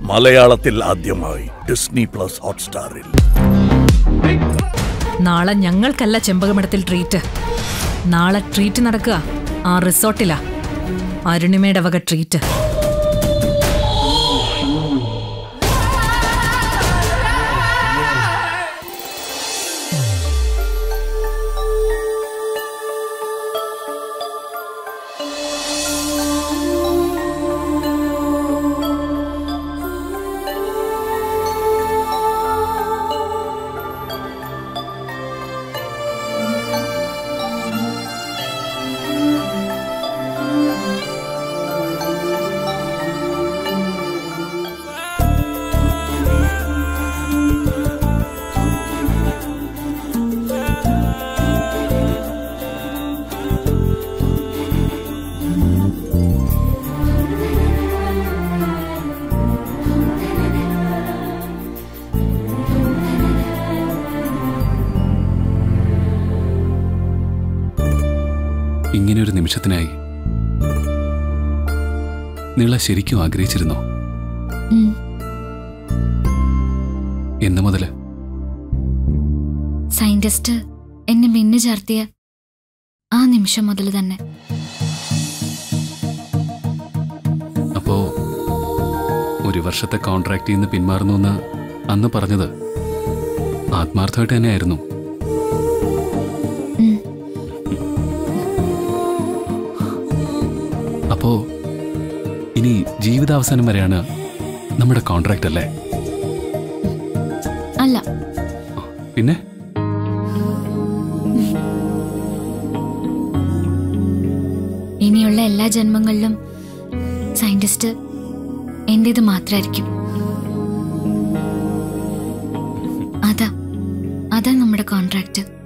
മലയാളത്തിൽ ആദ്യമായി Disney plus ഹോട്ട്സ്റ്റാറിൽ നാളെ ഞങ്ങൾക്കല്ല ചെമ്പകമഠത്തിൽ ട്രീറ്റ് നാളെ ട്രീറ്റ് നടക്കുക ആ റിസോർട്ടിലാ അരുണിമയുടെ വക ട്രീറ്റ് ഇങ്ങനെ ഒരു നിമിഷത്തിനായി നീള ശരിക്കും ആഗ്രഹിച്ചിരുന്നോ ഉം. എന്ന് മുതല് സയന്റിസ്റ്റ് എന്നെ മിന്നു ചാർത്തിയ ആ നിമിഷം മുതൽ തന്നെ അപ്പോ ഒരു വർഷത്തെ കോൺട്രാക്റ്റിൽ നിന്ന് പിന്മാറുന്നു എന്ന് അന്ന് പറഞ്ഞത് ആത്മാർത്ഥമായിട്ട് തന്നെയായിരുന്നു ഉം. അപ്പോ ഇനി ജീവിതാവസാനം വരെയാണ് നമ്മുടെ കോൺട്രാക്റ്റ് അല്ലേ അല്ല പിന്നെ ഇനിയുള്ള എല്ലാ ജന്മങ്ങളിലും സയന്റിസ്റ്റ് എന്റേത് മാത്രമായിരിക്കും അതാ അതാ നമ്മുടെ കോൺട്രാക്റ്റ്